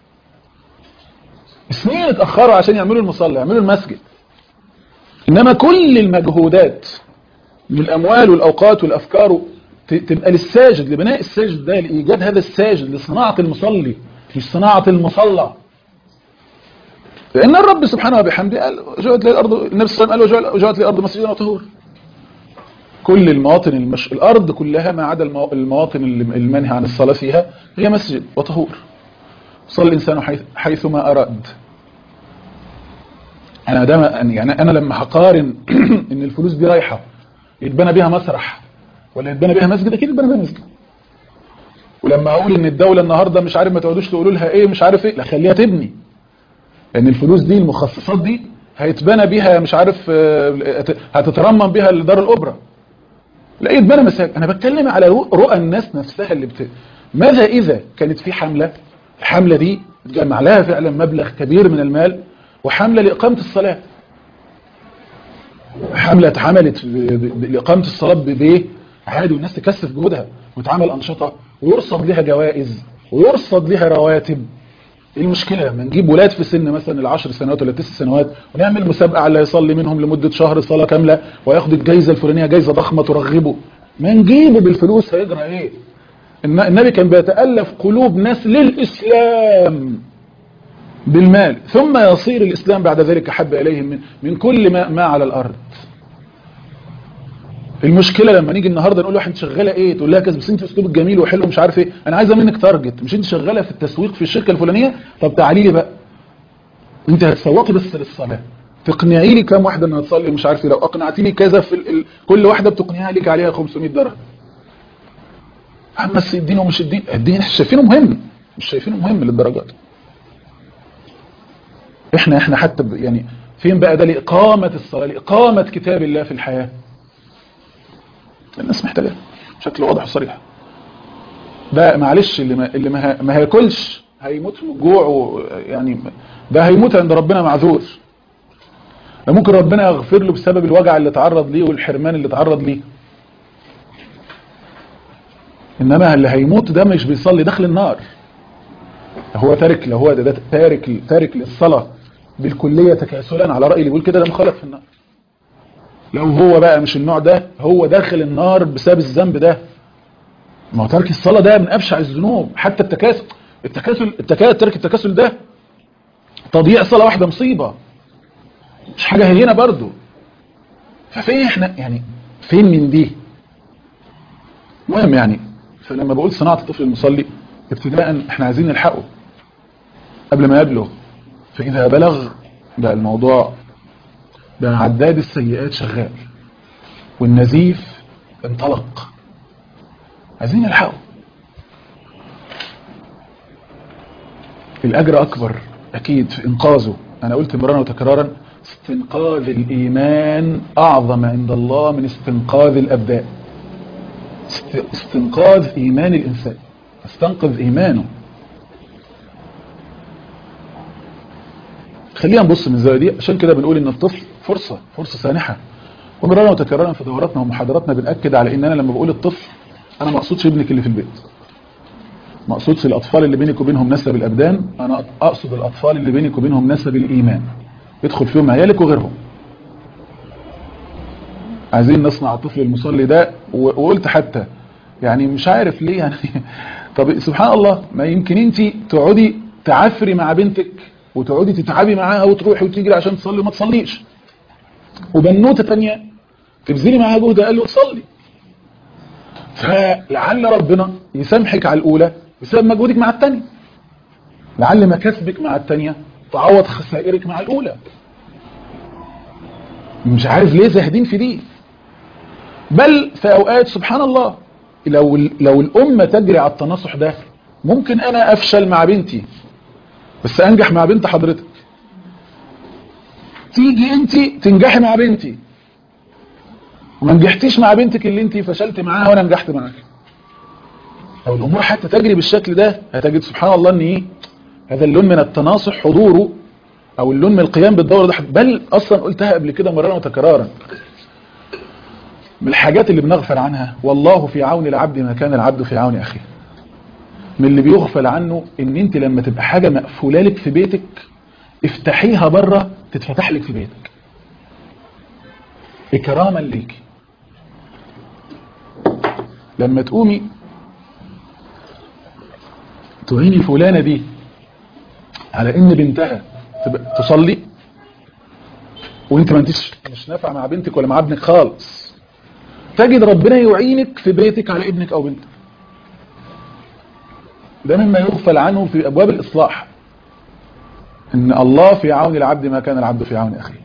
سنين اتاخروا عشان يعملوا المصلى يعملوا المسجد انما كل المجهودات من الاموال والاوقات والافكار تبقى للساجد لبناء الساجد ده لايجاد هذا الساجد لصناعه المصلي مش صناعه المصلى لان الرب سبحانه وبحمده قال جعلت لي الارض النبي صلى الله عليه وسلم قال وجعلت لي الارض مسجدا وطهورا كل المواطن المش... الارض كلها ما عدا المو... المواطن المنهي عن الصلاه فيها هي مسجد وطهور صلى الانسان حيث... حيثما اراد انا ده يعني انا لما هقارن ان الفلوس دي رايحه يتبنى بيها مسرح ولا يتبنى بيها مسجد اكيد يتبنى بيها مسجد ولما اقول ان الدوله النهارده مش عارف ما تقعدوش تقولوا لها ايه مش عارف ايه لا خليها تبني لان الفلوس دي المخصصات دي هيتبنى بيها مش عارف هتترمم بيها لدار الاوبرا لا يتبنى مساجد انا بتكلم على رؤى الناس نفسها اللي بت... ماذا اذا كانت في حمله الحمله دي اتجمع لها فعلا مبلغ كبير من المال وحمله لاقامه الصلاه حمله اتعملت لاقامه الصلاه بايه عادي والناس تكثف جهودها وتعمل انشطه ويرصد لها جوائز ويرصد لها رواتب ايه المشكله لما نجيب ولاد في سن مثلا العشر سنوات ولا تسع سنوات ونعمل مسابقه على يصلي منهم لمده شهر صلاه كامله وياخد الجائزه الفلانيه جائزه ضخمه ترغبه ما نجيبه بالفلوس هيجرى ايه النبي كان بيتالف قلوب ناس للاسلام بالمال ثم يصير الاسلام بعد ذلك احب اليهم من, من كل ما, ما على الارض المشكله لما نيجي النهارده نقول له انت شغاله ايه تقول لها كذا بس انت اسلوبك جميل وحلو ومش عارف ايه انا عايزه منك تارجت مش انت شغاله في التسويق في الشركه الفلانيه طب تعالي لي بقى انت هتسوقي بس للصلاه تقنعي لي كام واحده انها تصلي مش عارف لو اقنعتيني كذا في ال... كل واحده بتقنعها لك عليها 500 درهم اما بس الدين ومش الدين الدين احنا شايفينه مهم مش شايفينه مهم للدرجات احنا احنا حتى ب... يعني فين بقى ده لاقامه الصلاه لاقامه كتاب الله في الحياه الناس محتاجة بشكل واضح وصريح ده معلش اللي ما, اللي ما, ما هياكلش هيموت من الجوع و يعني ده هيموت عند ربنا معذور ده ممكن ربنا يغفر له بسبب الوجع اللي تعرض ليه والحرمان اللي تعرض ليه انما اللي هيموت ده مش بيصلي داخل النار هو تارك لو هو ده, ده تارك تارك للصلاه بالكليه تكاسلا على راي اللي بيقول كده ده مخالف في النار لو هو بقى مش النوع ده هو داخل النار بسبب الذنب ده ما هو ترك الصلاة ده من أبشع الذنوب حتى التكاسل التكاسل التكاسل ترك التكاسل ده تضييع صلاة واحدة مصيبة مش حاجة هينة برضو ففين احنا يعني فين من دي مهم يعني فلما بقول صناعة الطفل المصلي ابتداء احنا عايزين نلحقه قبل ما يبلغ فإذا بلغ بقى الموضوع ده عداد السيئات شغال والنزيف انطلق عايزين نلحقه الأجر أكبر أكيد في إنقاذه أنا قلت مرارا وتكرارا استنقاذ الإيمان أعظم عند الله من استنقاذ الأبداء استنقاذ إيمان الإنسان استنقذ إيمانه خلينا نبص من الزاويه دي عشان كده بنقول ان الطفل فرصه فرصه سانحه ومرارا وتكرارا في دوراتنا ومحاضراتنا بناكد على ان انا لما بقول الطفل انا ما اقصدش ابنك اللي في البيت ما اقصدش الاطفال اللي بينك وبينهم نسب الابدان انا اقصد الاطفال اللي بينك وبينهم نسب الايمان يدخل فيهم عيالك وغيرهم عايزين نصنع الطفل المصلي ده وقلت حتى يعني مش عارف ليه يعني طب سبحان الله ما يمكن انت تقعدي تعفري مع بنتك وتقعدي تتعبي معاها وتروحي وتجري عشان تصلي وما تصليش وبنوته ثانيه تبذلي معاها جهد اقل وتصلي فلعل ربنا يسامحك على الاولى بسبب مجهودك مع الثانيه لعل مكاسبك مع الثانيه تعوض خسائرك مع الاولى مش عارف ليه زاهدين في دي بل في اوقات سبحان الله لو لو الامه تجري على التناصح ده ممكن انا افشل مع بنتي بس انجح مع بنت حضرتك تيجي انت تنجحي مع بنتي وما نجحتيش مع بنتك اللي انت فشلت معاها وانا نجحت معاك لو الامور حتى تجري بالشكل ده هتجد سبحان الله ان ايه هذا اللون من التناصح حضوره او اللون من القيام بالدوره ده بل اصلا قلتها قبل كده مرارا وتكرارا من الحاجات اللي بنغفل عنها والله في عون العبد ما كان العبد في عون اخيه من اللي بيغفل عنه ان انت لما تبقى حاجه مقفوله لك في بيتك افتحيها بره تتفتح لك في بيتك اكراما ليكي لما تقومي تعيني فلانة دي على ان بنتها تبقى تصلي وانت ما انتش مش نافع مع بنتك ولا مع ابنك خالص تجد ربنا يعينك في بيتك على ابنك او بنتك ده مما يغفل عنه في ابواب الاصلاح ان الله في عون العبد ما كان العبد في عون اخيه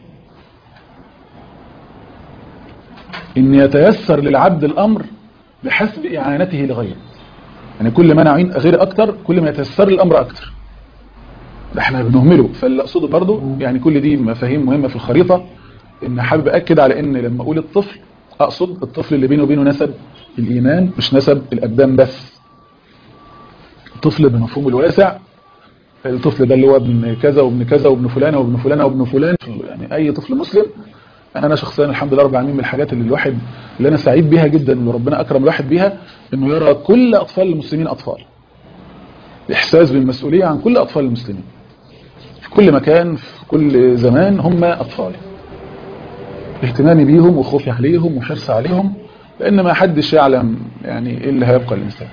ان يتيسر للعبد الامر بحسب اعانته لغيره يعني كل ما نعين غير اكتر كل ما يتيسر الامر اكتر ده احنا بنهمله فاللي اقصده برضه يعني كل دي مفاهيم مهمه في الخريطه ان حابب اكد على ان لما اقول الطفل اقصد الطفل اللي بينه وبينه نسب الايمان مش نسب الابدان بس الطفل بمفهومه الواسع الطفل ده اللي هو ابن كذا وابن كذا وابن فلانه وابن فلانه وابن فلان يعني اي طفل مسلم انا شخصيا الحمد لله رب العالمين من الحاجات اللي الواحد اللي انا سعيد بيها جدا ان ربنا اكرم الواحد بيها انه يرى كل اطفال المسلمين اطفال الاحساس بالمسؤوليه عن كل اطفال المسلمين في كل مكان في كل زمان هم اطفال اهتمامي بيهم وخوفي عليهم وحرصي عليهم لان ما حدش يعلم يعني ايه اللي هيبقى الانسان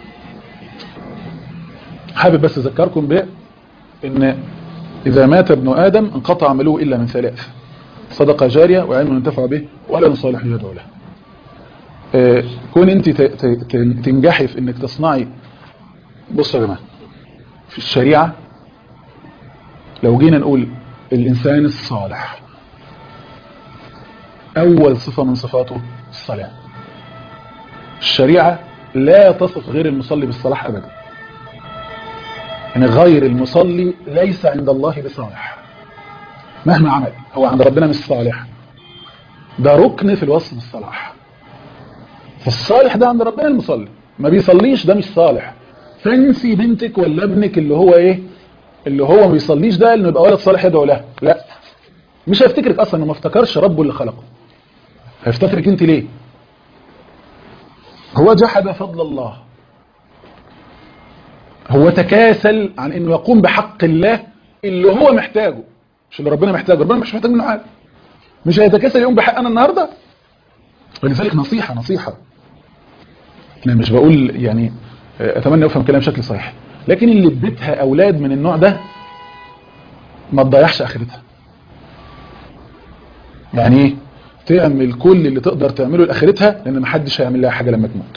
حابب بس اذكركم بيه ان اذا مات ابن ادم انقطع عمله الا من ثلاث صدقة جارية وعلم ينتفع به ولا صالح يدعو له آه كون انت تنجحي في انك تصنعي بصوا يا جماعه في الشريعة لو جينا نقول الانسان الصالح اول صفة من صفاته الصلاة الشريعة لا تصف غير المصلي بالصلاح ابدا يعني غير المصلي ليس عند الله بصالح مهما عمل هو عند ربنا مش صالح ده ركن في الوصف بالصلاح فالصالح ده عند ربنا المصلي ما بيصليش ده مش صالح فانسي بنتك ولا ابنك اللي هو ايه اللي هو ما بيصليش ده انه يبقى ولد صالح يدعو له لا مش هيفتكرك اصلا انه ما افتكرش ربه اللي خلقه هيفتكرك انت ليه هو جحد فضل الله هو تكاسل عن انه يقوم بحق الله اللي هو محتاجه مش اللي ربنا محتاجه ربنا مش محتاج منه حاجه مش هيتكاسل يقوم بحق انا النهارده ولذلك نصيحه نصيحه انا مش بقول يعني اتمنى افهم كلام بشكل صحيح لكن اللي في بيتها اولاد من النوع ده ما تضيعش اخرتها يعني ايه تعمل كل اللي تقدر تعمله لاخرتها لان ما حدش هيعمل لها حاجه لما تموت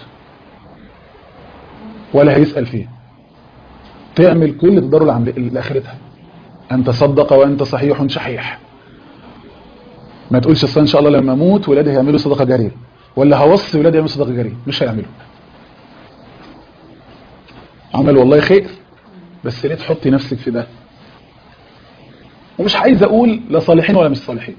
ولا هيسال فيها تعمل كل اللي تقدره لاخرتها أن تصدق وأنت صحيح شحيح ما تقولش اصل ان شاء الله لما اموت ولادي هيعملوا صدقه جاريه ولا هوصي ولادي يعملوا صدقه جاريه مش هيعملوا عمل والله خير بس ليه تحطي نفسك في ده ومش عايز اقول لا صالحين ولا مش صالحين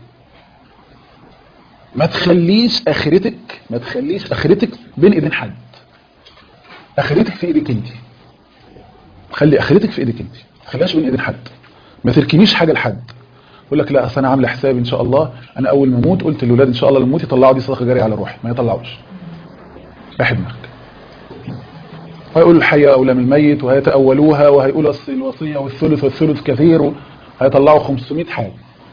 ما تخليش اخرتك ما تخليش اخرتك بين ايدين حد اخرتك في ايدك انت خلي اخرتك في ايدك انت ما تخليهاش بين ايدين حد ما تركنيش حاجه لحد يقول لك لا اصل انا عامله حسابي ان شاء الله انا اول ما اموت قلت للاولاد ان شاء الله لما اموت يطلعوا دي صدقه جاريه على روحي ما يطلعوش احدمك ويقول الحي اولى من الميت وهيتاولوها وهيقولوا اصل الوصيه والثلث والثلث كثير هيطلعوا 500 حاجه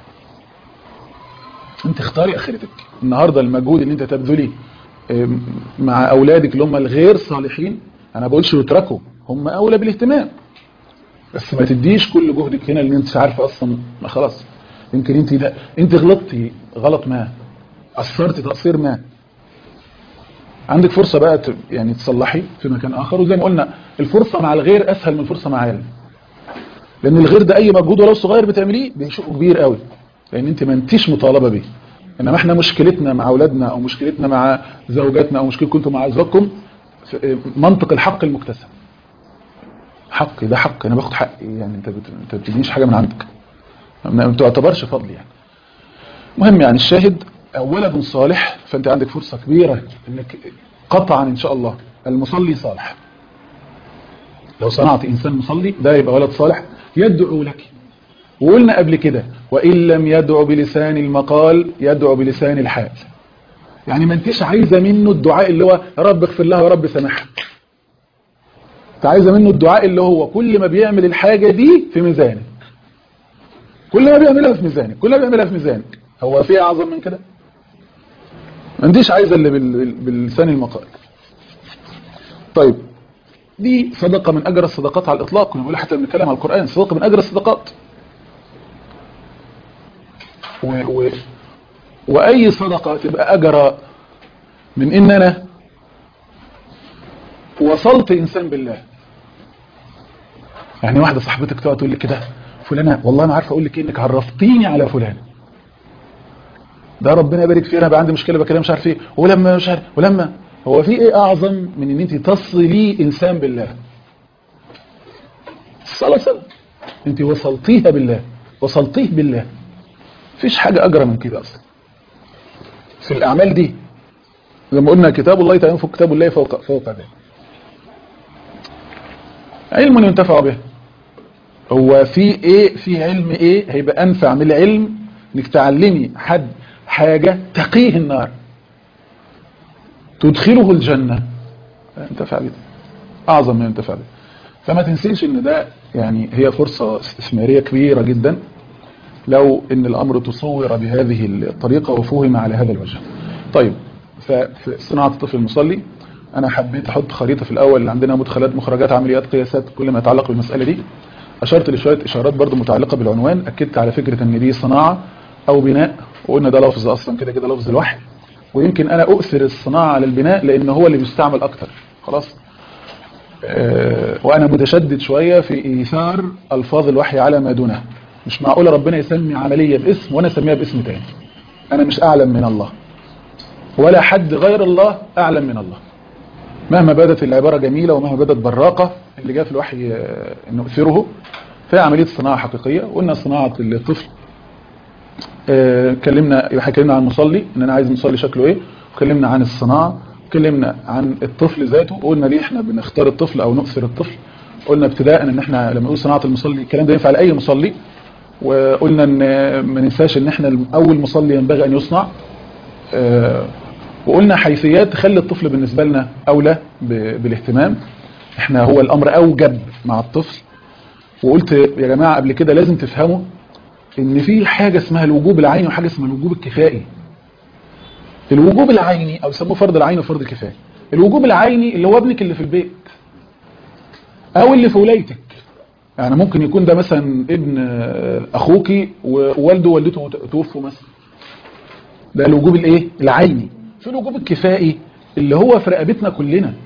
انت اختاري اخرتك النهارده المجهود اللي انت تبذليه مع اولادك اللي هم الغير صالحين انا بقولش يتركوا هم اولى بالاهتمام بس ما تديش كل جهدك هنا اللي انت عارفه اصلا ما خلاص يمكن انت ده انت غلطتي غلط ما قصرتي تقصير ما عندك فرصة بقى يعني تصلحي في مكان اخر وزي ما قلنا الفرصة مع الغير اسهل من الفرصة مع علم لان الغير ده اي مجهود ولو صغير بتعمليه بيشوفه كبير قوي لان انت ما انتيش مطالبة بيه انما احنا مشكلتنا مع اولادنا او مشكلتنا مع زوجاتنا او مشكلتكم انتم مع ازواجكم منطق الحق المكتسب حق ده حق انا باخد حقي يعني انت بت... انت بتدينيش حاجه من عندك ما تعتبرش فضل يعني مهم يعني الشاهد ولد صالح فانت عندك فرصه كبيره انك قطعا ان شاء الله المصلي صالح لو صنعت انسان مصلي ده يبقى ولد صالح يدعو لك وقلنا قبل كده وان لم يدعو بلسان المقال يدعو بلسان الحال يعني ما انتش عايزه منه الدعاء اللي هو يا رب اغفر لها يا رب سامحها انت عايزه منه الدعاء اللي هو كل ما بيعمل الحاجه دي في ميزانك كل ما بيعملها في ميزانك كل ما بيعملها في ميزانك هو في اعظم من كده ما انتش عايزه اللي بلسان المقال طيب دي صدقه من اجر الصدقات على الاطلاق كنا بنقول حتى بنتكلم على القران صدقه من اجر الصدقات و و واي صدقه تبقى اجر من ان انا وصلت انسان بالله يعني واحده صاحبتك تقعد تقول لي كده فلانه والله ما عارفه اقول لك انك عرفتيني على فلان ده ربنا يبارك فيه انا بقى عندي مشكله بكلام مش عارف ايه ولما مش عارف ولما هو في ايه اعظم من ان انت تصلي انسان بالله الصلاه صلاه انت وصلتيها بالله وصلتيه بالله مفيش حاجه اجرى من كده اصلا في الاعمال دي زي ما قلنا كتاب الله تعالى فوق كتاب الله فوق فوق ذلك علم ينتفع به هو في ايه في علم ايه هيبقى انفع من العلم انك تعلمي حد حاجة تقيه النار تدخله الجنة ينتفع به اعظم ما ينتفع به فما تنسيش ان ده يعني هي فرصة استثمارية كبيرة جدا لو ان الامر تصور بهذه الطريقة وفهم على هذا الوجه طيب ففي صناعة الطفل المصلي انا حبيت احط خريطة في الاول اللي عندنا مدخلات مخرجات عمليات قياسات كل ما يتعلق بالمسألة دي اشرت لشوية اشارات برضو متعلقة بالعنوان اكدت على فكرة ان دي صناعة او بناء وقلنا ده لفظ اصلا كده كده لفظ الوحي ويمكن انا اؤثر الصناعة على البناء لان هو اللي بيستعمل اكتر خلاص أه وانا متشدد شوية في ايثار الفاظ الوحي على ما دونه مش معقول ربنا يسمي عملية باسم وانا اسميها باسم تاني انا مش اعلم من الله ولا حد غير الله اعلم من الله مهما بدت العبارة جميلة ومهما بدت براقة اللي جاء في الوحي نؤثره فهي عملية صناعة حقيقية وقلنا صناعة الطفل اتكلمنا اه اتكلمنا عن المصلي ان انا عايز مصلي شكله ايه وكلمنا عن الصناعة وكلمنا عن الطفل ذاته وقلنا ليه احنا بنختار الطفل او نؤثر الطفل قلنا ابتداء ان احنا لما نقول صناعة المصلي الكلام ده ينفع لاي مصلي وقلنا ان ما ننساش ان احنا اول مصلي ينبغي ان يصنع اه وقلنا حيثيات تخلي الطفل بالنسبة لنا اولى بالاهتمام احنا هو الامر اوجب مع الطفل وقلت يا جماعة قبل كده لازم تفهموا ان في حاجة اسمها الوجوب العيني وحاجة اسمها الوجوب الكفائي الوجوب العيني او يسموه فرض العين وفرض الكفاية الوجوب العيني اللي هو ابنك اللي في البيت او اللي في ولايتك يعني ممكن يكون ده مثلا ابن اخوكي ووالده ووالدته توفوا مثلا ده الوجوب الايه العيني في الوجوب الكفائي اللي هو في رقبتنا كلنا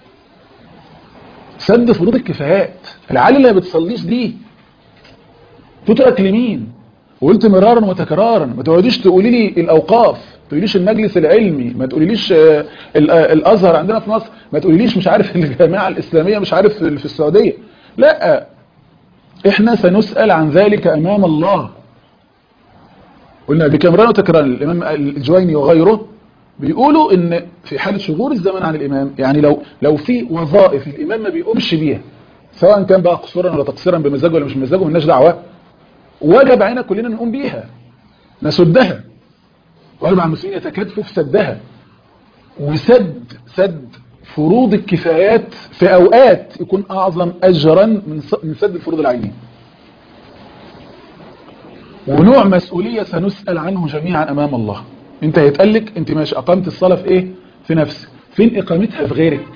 سد فروض الكفايات العيال اللي ما بتصليش دي تترك لمين وقلت مرارا وتكرارا ما تقعديش تقولي لي الاوقاف ما تقوليش المجلس العلمي ما تقوليليش الازهر عندنا في مصر ما تقوليليش مش عارف الجامعه الاسلاميه مش عارف في السعوديه لا احنا سنسال عن ذلك امام الله قلنا بكمران وتكرارا الامام الجويني وغيره بيقولوا ان في حالة شغور الزمان عن الامام يعني لو لو في وظائف الامام ما بيقومش بيها سواء كان بقى قصورا ولا تقصيرا بمزاجه ولا مش بمزاجه مالناش دعوه وجب علينا كلنا نقوم بيها نسدها وجب على المسلمين يتكاتفوا في سدها وسد سد فروض الكفايات في اوقات يكون اعظم اجرا من من سد الفروض العينيه ونوع مسؤوليه سنسال عنه جميعا امام الله انت هيتقالك انت ماشي اقامت الصلاة في ايه في نفسك فين اقامتها في غيرك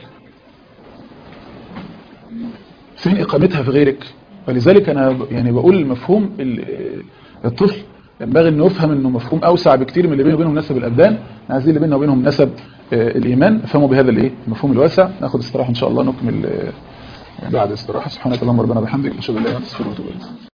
فين اقامتها في غيرك ولذلك انا يعني بقول مفهوم الطفل ينبغي انه يفهم انه مفهوم اوسع بكتير من اللي بينه وبينهم نسب الابدان عايزين اللي بينه وبينهم نسب الايمان فهموا بهذا الايه المفهوم الواسع ناخد استراحه ان شاء الله نكمل بعد استراحه سبحانك اللهم ربنا بحمدك اشهد ان لا اله الا انت استغفرك واتوب اليك